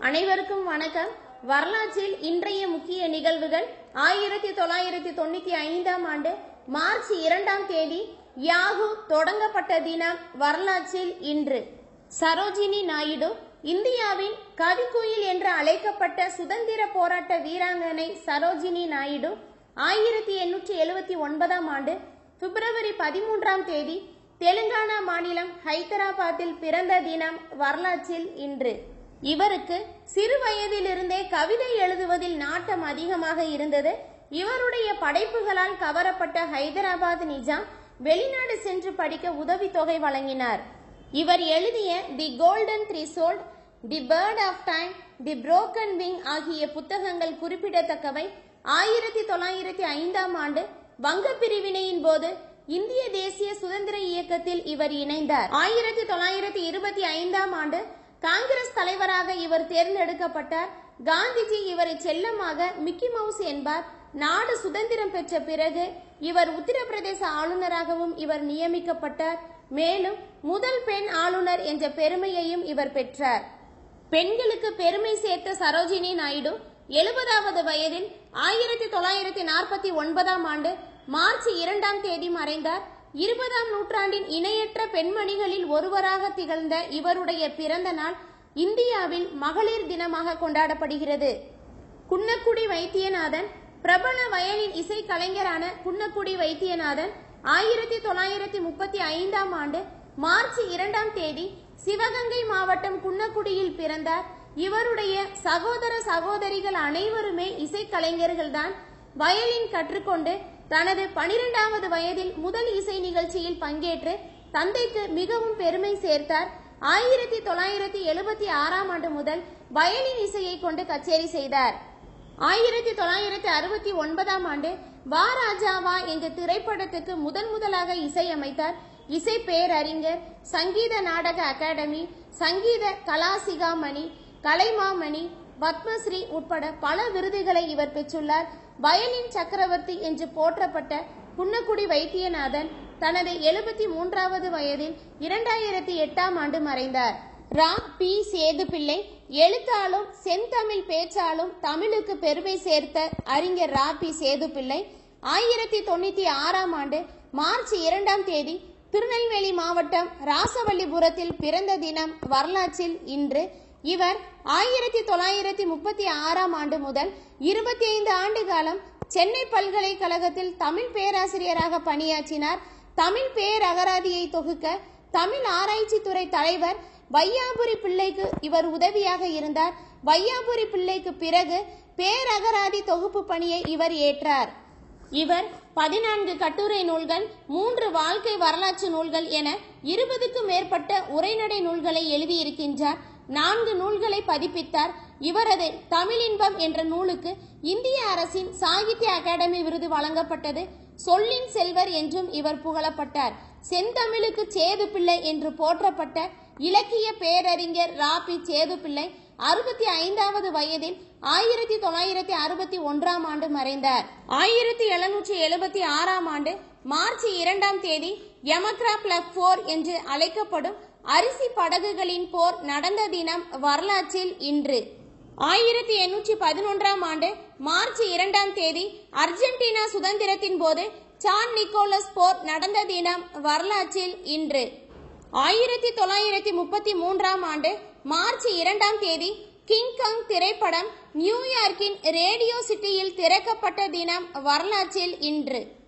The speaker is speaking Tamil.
அனைவருக்கும் வணக்கம் வரலாற்றில் இன்றைய முக்கிய நிகழ்வுகள் ஆயிரத்தி தொள்ளாயிரத்தி தொண்ணூத்தி ஐந்தாம் ஆண்டு மார்ச் இரண்டாம் தேதி யாகு தொடங்கப்பட்ட தினம் வரலாற்றில் இன்று சரோஜினி நாயுடு இந்தியாவின் கவிக்குயில் என்று அழைக்கப்பட்ட சுதந்திர போராட்ட வீராங்கனை சரோஜினி நாயுடு ஆயிரத்தி எண்ணூற்றி எழுபத்தி ஒன்பதாம் ஆண்டு பிப்ரவரி பதிமூன்றாம் தேதி தெலுங்கானா மாநிலம் ஹைதராபாத்தில் பிறந்த தினம் வரலாற்றில் இன்று இவருக்கு சிறு வயதிலிருந்தே கவிதை எழுதுவதில் நாட்டம் அதிகமாக இருந்தது இவருடைய படைப்புகளால் கவரப்பட்ட ஹைதராபாத் நிஜாம் வெளிநாடு சென்று படிக்க உதவித்தொகை வழங்கினார் இவர் எழுதிய the golden threshold the bird of time the broken wing ஆகிய புத்தகங்கள் குறிப்பிடத்தக்கவை ஆயிரத்தி தொள்ளாயிரத்தி ஐந்தாம் ஆண்டு வங்க பிரிவினையின் போது இந்திய தேசிய சுதந்திர இயக்கத்தில் இவர் இணைந்தார் ஆயிரத்தி தொள்ளாயிரத்தி இருபத்தி ஐந்தாம் ஆண்டு காங்கிரஸ் தலைவராக இவர் தேர்ந்தெடுக்கப்பட்டார் காந்திஜி இவரை செல்லமாக மிக்கி மவுஸ் என்பார் நாடு சுதந்திரம் பெற்ற பிறகு இவர் உத்தரப்பிரதேச ஆளுநராகவும் இவர் நியமிக்கப்பட்டார் மேலும் முதல் பெண் ஆளுநர் என்ற பெருமையையும் இவர் பெற்றார் பெண்களுக்கு பெருமை சேர்த்த சரோஜினி நாயுடு எழுபதாவது வயதில் ஆயிரத்தி தொள்ளாயிரத்தி நாற்பத்தி ஒன்பதாம் ஆண்டு மார்ச் இரண்டாம் தேதி மறைந்தார் இருபதாம் நூற்றாண்டின் இணையற்ற பெண்மணிகளில் ஒருவராக திகழ்ந்த இவருடைய பிறந்த நாள் இந்தியாவில் மகளிர் தினமாக கொண்டாடப்படுகிறது குன்னக்குடி வைத்தியநாதன் பிரபல வயலின் இசை கலைஞரான குன்னக்குடி வைத்தியநாதன் ஆயிரத்தி தொள்ளாயிரத்தி முப்பத்தி ஐந்தாம் ஆண்டு மார்ச் இரண்டாம் தேதி சிவகங்கை மாவட்டம் குன்னக்குடியில் பிறந்தார் இவருடைய சகோதர சகோதரிகள் அனைவருமே இசைக்கலைஞர்கள்தான் வயலின் கற்றுக்கொண்டு தனது பனிரெண்டாவது வயதில் முதல் இசை நிகழ்ச்சியில் பங்கேற்று தந்தைக்கு மிகவும் பெருமை சேர்த்தார் ஆயிரத்தி தொள்ளாயிரத்தி எழுபத்தி ஆறாம் ஆண்டு முதல் வயலின் இசையை கொண்டு கச்சேரி செய்தார் ஆயிரத்தி தொள்ளாயிரத்தி அறுபத்தி ஒன்பதாம் ஆண்டு வா ராஜாவா என்ற திரைப்படத்துக்கு முதன் முதலாக இசையமைத்தார் இசை பேரறிஞர் சங்கீத நாடக அகாடமி சங்கீத கலாசிகாமணி கலைமாமணி பத்மஸ்ரீ உட்பட பல விருதுகளை இவர் பெற்றுள்ளார் வயலின் சக்கரவர்த்தி என்று போற்றப்பட்ட புன்னக்குடி வைத்தியநாதன் தனது எழுபத்தி மூன்றாவது வயதில் இரண்டாயிரத்தி எட்டாம் ஆண்டு மறைந்தார் ரா பி சேதுப்பிள்ளை எழுத்தாலும் செந்தமிழ் பேச்சாலும் தமிழுக்கு பெருமை சேர்த்த அறிஞர் ரா பி சேதுப்பிள்ளை ஆயிரத்தி தொண்ணூத்தி ஆறாம் ஆண்டு மார்ச் இரண்டாம் தேதி திருநெல்வேலி மாவட்டம் ராசவல்லிபுரத்தில் பிறந்த தினம் வரலாற்றில் இன்று இவர் ஆயிரத்தி தொள்ளாயிரத்தி முப்பத்தி ஆறாம் ஆண்டு முதல் இருபத்தி ஐந்து ஆண்டு காலம் சென்னை பல்கலைக்கழகத்தில் தமிழ் பேராசிரியராக பணியாற்றினார் தமிழ் பேரகராதியை தொகுக்க தமிழ் ஆராய்ச்சித்துறை தலைவர் வையாபுரி பிள்ளைக்கு இவர் உதவியாக இருந்தார் வையாபுரி பிள்ளைக்கு பிறகு பேரகராதி தொகுப்பு பணியை இவர் ஏற்றார் இவர் பதினான்கு கட்டுரை நூல்கள் மூன்று வாழ்க்கை வரலாற்று நூல்கள் என இருபதுக்கும் மேற்பட்ட உரைநடை நூல்களை எழுதியிருக்கின்றார் நான்கு நூல்களை பதிப்பித்தார் இவரது தமிழின்பம் என்ற நூலுக்கு இந்திய அரசின் சாகித்ய அகாடமி விருது வழங்கப்பட்டது சொல்லின் செல்வர் என்றும் இவர் புகழப்பட்டார் செந்தமிழுக்கு சேது பிள்ளை என்று போற்றப்பட்ட இலக்கிய பேரறிஞர் ராபி சேது பிள்ளை அறுபத்தி ஐந்தாவது வயதில் ஆயிரத்தி தொள்ளாயிரத்தி அறுபத்தி ஒன்றாம் ஆண்டு மறைந்தார் ஆயிரத்தி எழுநூற்றி எழுபத்தி ஆறாம் ஆண்டு மார்ச் இரண்டாம் தேதி யமக்ரா பிளக் போர் என்று அழைக்கப்படும் அரிசி படகுகளின் போர் நடந்த தினம் வரலாற்றில் இன்று ஆயிரத்தி எண்ணூற்றி பதினொன்றாம் ஆண்டு மார்ச் இரண்டாம் தேதி அர்ஜென்டினா சுதந்திரத்தின் போது சான் நிக்கோலஸ் போர் நடந்த தினம் வரலாற்றில் இன்று ஆயிரத்தி தொள்ளாயிரத்தி முப்பத்தி மூன்றாம் ஆண்டு மார்ச் இரண்டாம் தேதி கிங் காங் திரைப்படம் நியூயார்க்கின் ரேடியோ சிட்டியில் திறக்கப்பட்ட தினம் வரலாற்றில் இன்று